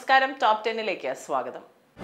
നമസ്കാരം ടോപ്പ് ടെന്നിലേക്ക് സ്വാഗതം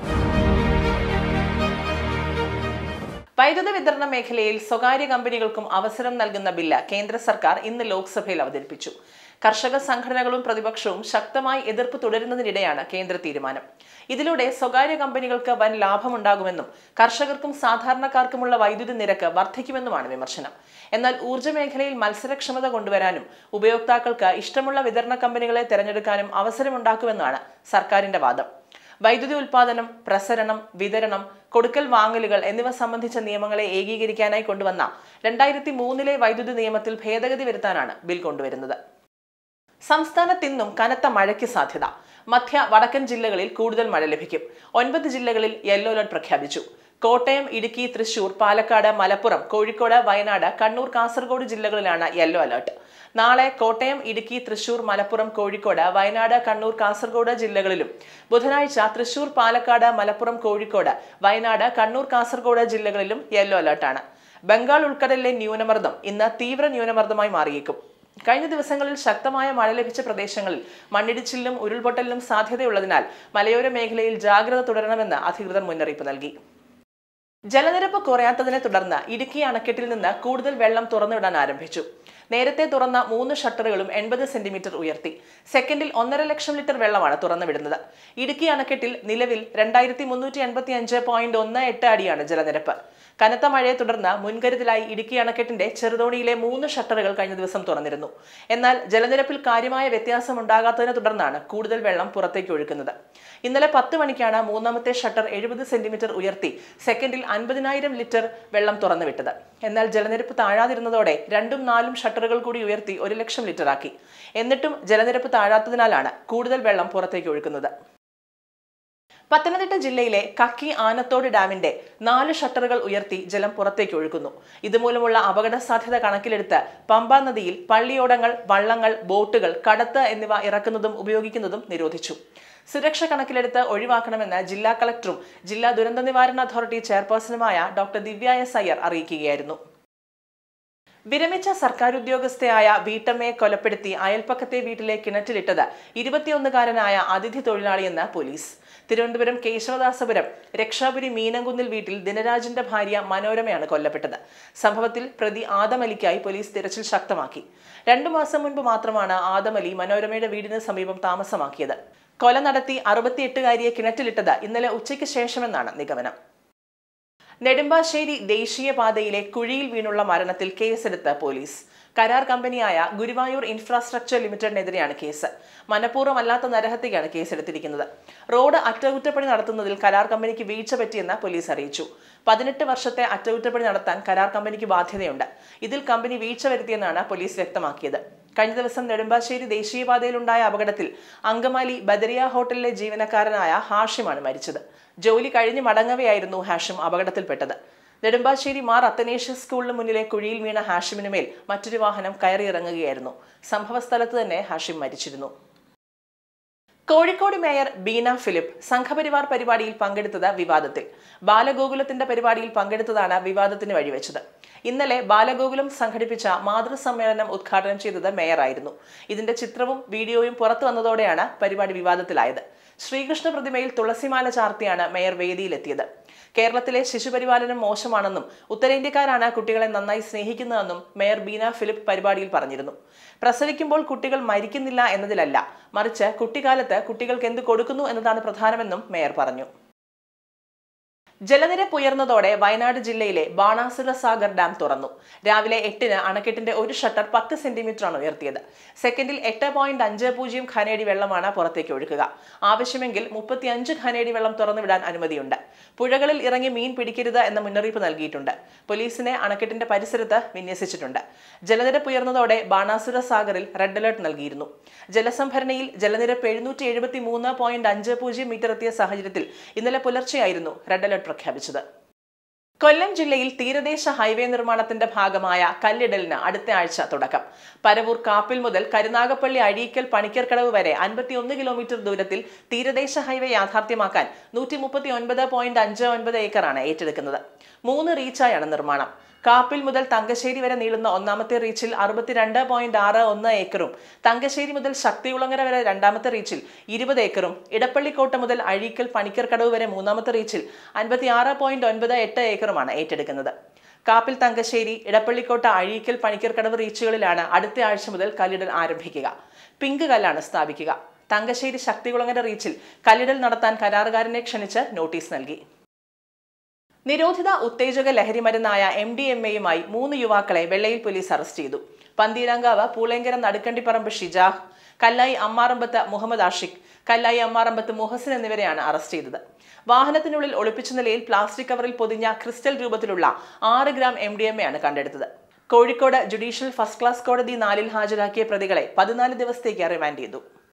വൈദ്യുത വിതരണ മേഖലയിൽ സ്വകാര്യ കമ്പനികൾക്കും അവസരം നൽകുന്ന ബില്ല് കേന്ദ്ര സർക്കാർ ഇന്ന് ലോക്സഭയിൽ അവതരിപ്പിച്ചു കർഷക സംഘടനകളും പ്രതിപക്ഷവും ശക്തമായി എതിർപ്പ് തുടരുന്നതിനിടെയാണ് കേന്ദ്ര തീരുമാനം ഇതിലൂടെ സ്വകാര്യ കമ്പനികൾക്ക് വൻ ലാഭമുണ്ടാകുമെന്നും കർഷകർക്കും സാധാരണക്കാർക്കുമുള്ള വൈദ്യുതി നിരക്ക് വർദ്ധിക്കുമെന്നുമാണ് വിമർശനം എന്നാൽ ഊർജ്ജ മേഖലയിൽ മത്സരക്ഷമത കൊണ്ടുവരാനും ഉപയോക്താക്കൾക്ക് ഇഷ്ടമുള്ള വിതരണ കമ്പനികളെ തെരഞ്ഞെടുക്കാനും അവസരമുണ്ടാക്കുമെന്നാണ് സർക്കാരിന്റെ വാദം വൈദ്യുതി ഉൽപാദനം പ്രസരണം വിതരണം കൊടുക്കൽ വാങ്ങലുകൾ എന്നിവ സംബന്ധിച്ച നിയമങ്ങളെ ഏകീകരിക്കാനായി കൊണ്ടുവന്ന രണ്ടായിരത്തി മൂന്നിലെ വൈദ്യുതി നിയമത്തിൽ ഭേദഗതി വരുത്താനാണ് ബിൽ കൊണ്ടുവരുന്നത് സംസ്ഥാനത്ത് ഇന്നും കനത്ത മഴയ്ക്ക് സാധ്യത മധ്യ വടക്കൻ ജില്ലകളിൽ കൂടുതൽ മഴ ലഭിക്കും ഒൻപത് ജില്ലകളിൽ യെല്ലോ അലർട്ട് പ്രഖ്യാപിച്ചു കോട്ടയം ഇടുക്കി തൃശൂർ പാലക്കാട് മലപ്പുറം കോഴിക്കോട് വയനാട് കണ്ണൂർ കാസർഗോഡ് ജില്ലകളിലാണ് യെല്ലോ അലർട്ട് നാളെ കോട്ടയം ഇടുക്കി തൃശൂർ മലപ്പുറം കോഴിക്കോട് വയനാട് കണ്ണൂർ കാസർഗോഡ് ജില്ലകളിലും ബുധനാഴ്ച തൃശൂർ പാലക്കാട് മലപ്പുറം കോഴിക്കോട് വയനാട് കണ്ണൂർ കാസർഗോഡ് ജില്ലകളിലും യെല്ലോ അലർട്ടാണ് ബംഗാൾ ഉൾക്കടലിലെ ന്യൂനമർദ്ദം ഇന്ന് തീവ്ര ന്യൂനമർദ്ദമായി മാറിയേക്കും കഴിഞ്ഞ ദിവസങ്ങളിൽ ശക്തമായ മഴ ലഭിച്ച പ്രദേശങ്ങളിൽ മണ്ണിടിച്ചിലിനും ഉരുൾപൊട്ടലിനും സാധ്യതയുള്ളതിനാൽ മലയോര മേഖലയിൽ ജാഗ്രത തുടരണമെന്ന് അധികൃതർ മുന്നറിയിപ്പ് നൽകി ജലനിരപ്പ് കുറയാത്തതിനെ തുടർന്ന് ഇടുക്കി അണക്കെട്ടിൽ നിന്ന് കൂടുതൽ വെള്ളം തുറന്നുവിടാൻ ആരംഭിച്ചു നേരത്തെ തുറന്ന മൂന്ന് ഷട്ടറുകളും എൺപത് സെന്റിമീറ്റർ ഉയർത്തി സെക്കൻഡിൽ ഒന്നര ലക്ഷം ലിറ്റർ വെള്ളമാണ് തുറന്നുവിടുന്നത് ഇടുക്കി അണക്കെട്ടിൽ നിലവിൽ രണ്ടായിരത്തി മുന്നൂറ്റി എൺപത്തി അഞ്ച് പോയിന്റ് ഒന്ന് എട്ട് അടിയാണ് ജലനിരപ്പ് കനത്ത മഴയെ തുടർന്ന് മുൻകരുതലായി ഇടുക്കി അണക്കെട്ടിന്റെ ചെറുതോണിയിലെ മൂന്ന് ഷട്ടറുകൾ കഴിഞ്ഞ ദിവസം തുറന്നിരുന്നു എന്നാൽ ജലനിരപ്പിൽ കാര്യമായ വ്യത്യാസം ഉണ്ടാകാത്തതിനെ തുടർന്നാണ് കൂടുതൽ വെള്ളം പുറത്തേക്ക് ഒഴുക്കുന്നത് ഇന്നലെ പത്ത് മണിക്കാണ് മൂന്നാമത്തെ ഷട്ടർ എഴുപത് സെന്റിമീറ്റർ ഉയർത്തി സെക്കൻഡിൽ അൻപതിനായിരം ലിറ്റർ വെള്ളം തുറന്നുവിട്ടത് എന്നാൽ ജലനിരപ്പ് താഴാതിരുന്നതോടെ രണ്ടും നാലും ഷട്ടറുകൾ കൂടി ഉയർത്തി ഒരു ലക്ഷം ലിറ്റർ ആക്കി എന്നിട്ടും ജലനിരപ്പ് താഴാത്തതിനാലാണ് കൂടുതൽ വെള്ളം പുറത്തേക്ക് ഒഴുക്കുന്നത് പത്തനംതിട്ട ജില്ലയിലെ കക്കി ആനത്തോട് ഡാമിന്റെ നാല് ഷട്ടറുകൾ ഉയർത്തി ജലം പുറത്തേക്ക് ഒഴുക്കുന്നു ഇതുമൂലമുള്ള അപകട സാധ്യത കണക്കിലെടുത്ത് പമ്പാ നദിയിൽ പള്ളിയോടങ്ങൾ വള്ളങ്ങൾ ബോട്ടുകൾ കടത്ത് എന്നിവ ഇറക്കുന്നതും ഉപയോഗിക്കുന്നതും നിരോധിച്ചു സുരക്ഷ കണക്കിലെടുത്ത് ഒഴിവാക്കണമെന്ന് ജില്ലാ കളക്ടറും ജില്ലാ ദുരന്ത നിവാരണ അതോറിറ്റി ചെയർപേഴ്സണുമായ ഡോക്ടർ ദിവ്യ എസ് അയ്യർ അറിയിക്കുകയായിരുന്നു വിരമിച്ച സർക്കാർ ഉദ്യോഗസ്ഥയായ വീട്ടമ്മയെ കൊലപ്പെടുത്തി അയൽപ്പക്കത്തെ വീട്ടിലെ കിണറ്റിലിട്ടത് ഇരുപത്തിയൊന്നുകാരനായ അതിഥി തൊഴിലാളിയെന്ന് പോലീസ് തിരുവനന്തപുരം കേശവദാസപുരം രക്ഷാപുരി മീനംകുന്നിൽ വീട്ടിൽ ദിനരാജിന്റെ ഭാര്യ മനോരമയാണ് കൊല്ലപ്പെട്ടത് സംഭവത്തിൽ പ്രതി ആദമലിക്കായി പോലീസ് തിരച്ചിൽ ശക്തമാക്കി രണ്ടു മാസം മുൻപ് മാത്രമാണ് ആദമലി മനോരമയുടെ വീടിന് സമീപം താമസമാക്കിയത് കൊല നടത്തി അറുപത്തിയെട്ടുകാരിയെ കിണറ്റിലിട്ടത് ഇന്നലെ ഉച്ചയ്ക്ക് ശേഷമെന്നാണ് നിഗമനം നെടുമ്പാശ്ശേരി ദേശീയപാതയിലെ കുഴിയിൽ വീണുള്ള മരണത്തിൽ കേസെടുത്ത് പോലീസ് കരാർ കമ്പനിയായ ഗുരുവായൂർ ഇൻഫ്രാസ്ട്രക്ചർ ലിമിറ്റഡിനെതിരെയാണ് കേസ് മനഃപൂർവ്വമല്ലാത്ത നരഹത്യക്കാണ് കേസെടുത്തിരിക്കുന്നത് റോഡ് അറ്റകുറ്റപ്പണി നടത്തുന്നതിൽ കരാർ കമ്പനിക്ക് വീഴ്ച പറ്റിയെന്ന് പോലീസ് അറിയിച്ചു പതിനെട്ട് വർഷത്തെ അറ്റകുറ്റപ്പണി നടത്താൻ കരാർ കമ്പനിക്ക് ബാധ്യതയുണ്ട് ഇതിൽ കമ്പനി വീഴ്ച വരുത്തിയെന്നാണ് പോലീസ് വ്യക്തമാക്കിയത് കഴിഞ്ഞ ദിവസം നെടുമ്പാശ്ശേരി ദേശീയപാതയിലുണ്ടായ അപകടത്തിൽ അങ്കമാലി ബദരിയ ഹോട്ടലിലെ ജീവനക്കാരനായ ഹാഷിമാണ് മരിച്ചത് ജോലി കഴിഞ്ഞ് മടങ്ങവെയായിരുന്നു ഹാഷിം അപകടത്തിൽപ്പെട്ടത് നെടുമ്പാശ്ശേരി മാർ അത്തനേഷ്യസ് സ്കൂളിന് മുന്നിലെ കുഴിയിൽ വീണ ഹാഷിമിന് മേൽ മറ്റൊരു വാഹനം കയറിയിറങ്ങുകയായിരുന്നു സംഭവസ്ഥലത്ത് തന്നെ ഹാഷിം മരിച്ചിരുന്നു കോഴിക്കോട് മേയർ ബീന ഫിലിപ്പ് സംഘപരിവാർ പരിപാടിയിൽ പങ്കെടുത്തത് വിവാദത്തിൽ ബാലഗോകുലത്തിന്റെ പരിപാടിയിൽ പങ്കെടുത്തതാണ് വിവാദത്തിന് വഴിവെച്ചത് ഇന്നലെ ബാലഗോകുലം സംഘടിപ്പിച്ച മാതൃസമ്മേളനം ഉദ്ഘാടനം ചെയ്തത് മേയറായിരുന്നു ഇതിന്റെ ചിത്രവും വീഡിയോയും പുറത്തു വന്നതോടെയാണ് പരിപാടി വിവാദത്തിലായത് ശ്രീകൃഷ്ണ പ്രതിമയിൽ തുളസിമാല ചാർത്തിയാണ് മേയർ വേദിയിലെത്തിയത് കേരളത്തിലെ ശിശുപരിപാലനം മോശമാണെന്നും ഉത്തരേന്ത്യക്കാരാണ് കുട്ടികളെ നന്നായി സ്നേഹിക്കുന്നതെന്നും മേയർ ബീന ഫിലിപ്പ് പരിപാടിയിൽ പറഞ്ഞിരുന്നു പ്രസവിക്കുമ്പോൾ കുട്ടികൾ മരിക്കുന്നില്ല എന്നതിലല്ല മറിച്ച് കുട്ടിക്കാലത്ത് കുട്ടികൾക്ക് എന്ത് കൊടുക്കുന്നു എന്നതാണ് പ്രധാനമെന്നും മേയർ പറഞ്ഞു ജലനിരപ്പ് ഉയർന്നതോടെ വയനാട് ജില്ലയിലെ ബാണാസുര സാഗർ ഡാം തുറന്നു രാവിലെ എട്ടിന് അണക്കെട്ടിന്റെ ഒരു ഷട്ടർ പത്ത് സെന്റിമീറ്ററാണ് ഉയർത്തിയത് സെക്കൻഡിൽ എട്ട് പോയിന്റ് അഞ്ച് പൂജ്യം ഖനേടി വെള്ളമാണ് പുറത്തേക്ക് ഒഴുകുക ആവശ്യമെങ്കിൽ മുപ്പത്തിയഞ്ച് ഖനേടി വെള്ളം തുറന്നുവിടാൻ അനുമതിയുണ്ട് പുഴകളിൽ ഇറങ്ങി മീൻ പിടിക്കരുത് എന്ന മുന്നറിയിപ്പ് നൽകിയിട്ടുണ്ട് പോലീസിനെ അണക്കെട്ടിന്റെ പരിസരത്ത് വിന്യസിച്ചിട്ടുണ്ട് ജലനിരപ്പ് ഉയർന്നതോടെ ബാണാസുര സാഗറിൽ റെഡ് അലർട്ട് നൽകിയിരുന്നു ജലസംഭരണിയിൽ ജലനിരപ്പ് എഴുന്നൂറ്റി എഴുപത്തി മൂന്ന് പോയിന്റ് അഞ്ച് പൂജ്യം മീറ്റർ എത്തിയ സാഹചര്യത്തിൽ ഇന്നലെ പുലർച്ചെയായിരുന്നു റെഡ് അലർട്ട് പ്രഖ്യാപിച്ചത് കൊല്ലം ജില്ലയിൽ തീരദേശ ഹൈവേ നിർമ്മാണത്തിന്റെ ഭാഗമായ കല്ലിടലിന് അടുത്ത ആഴ്ച തുടക്കം പരവൂർ കാപ്പിൽ മുതൽ കരുനാഗപ്പള്ളി അഴീക്കൽ പണിക്കർക്കടവ് വരെ അൻപത്തിയൊന്ന് കിലോമീറ്റർ ദൂരത്തിൽ തീരദേശ ഹൈവേ യാഥാർത്ഥ്യമാക്കാൻ നൂറ്റി മുപ്പത്തി ഒൻപത് പോയിന്റ് അഞ്ച് ഒൻപത് ഏക്കറാണ് ഏറ്റെടുക്കുന്നത് മൂന്ന് റീച്ചായാണ് നിർമ്മാണം കാപ്പിൽ മുതൽ തങ്കശ്ശേരി വരെ നീളുന്ന ഒന്നാമത്തെ റീച്ചിൽ അറുപത്തിരണ്ട് പോയിന്റ് ആറ് ഒന്ന് ഏക്കറും തങ്കശ്ശേരി മുതൽ ശക്തികുളങ്ങര വരെ രണ്ടാമത്തെ റീച്ചിൽ ഇരുപത് ഏക്കറും ഇടപ്പള്ളിക്കോട്ട മുതൽ അഴീക്കൽ പണിക്കർക്കടവ് വരെ മൂന്നാമത്തെ റീച്ചിൽ അൻപത്തി ആറ് പോയിന്റ് ഒൻപത് എട്ട് ഏക്കറുമാണ് ഏറ്റെടുക്കുന്നത് കാപ്പിൽ തങ്കശ്ശേരി ഇടപ്പള്ളിക്കോട്ട അഴീക്കൽ പണിക്കർക്കടവ് റീച്ചുകളിലാണ് അടുത്ത ആഴ്ച മുതൽ കല്ലിടൽ ആരംഭിക്കുക പിങ്ക് കല്ലാണ് സ്ഥാപിക്കുക തങ്കശ്ശേരി ശക്തികുളങ്ങര റീച്ചിൽ കല്ലിടൽ നടത്താൻ കരാറുകാരനെ ക്ഷണിച്ച് നോട്ടീസ് നൽകി നിരോധിത ഉത്തേജക ലഹരി മരുന്നായ എം ഡി എം എയുമായി മൂന്ന് യുവാക്കളെ വെള്ളയിൽ പോലീസ് അറസ്റ്റ് ചെയ്തു പന്തീരാങ്കാവ് പൂളേങ്കര നടുക്കണ്ടിപ്പറമ്പ് ഷിജാഹ് കല്ലായി അമ്മാറമ്പത്ത് മുഹമ്മദ് ആഷിഖ് കല്ലായി അമ്മാറമ്പത്ത് മുഹസിൻ എന്നിവരെയാണ് അറസ്റ്റ് ചെയ്തത് വാഹനത്തിനുള്ളിൽ ഒളിപ്പിച്ച നിലയിൽ പ്ലാസ്റ്റിക് കവറിൽ പൊതിഞ്ഞ ക്രിസ്റ്റൽ രൂപത്തിലുള്ള ആറ് gram M D M A ആണ് കണ്ടെടുത്തത് കോഴിക്കോട് ജുഡീഷ്യൽ ഫസ്റ്റ് ക്ലാസ് കോടതി നാലിൽ ഹാജരാക്കിയ പ്രതികളെ പതിനാല് ദിവസത്തേക്ക് റിമാൻഡ് ചെയ്തു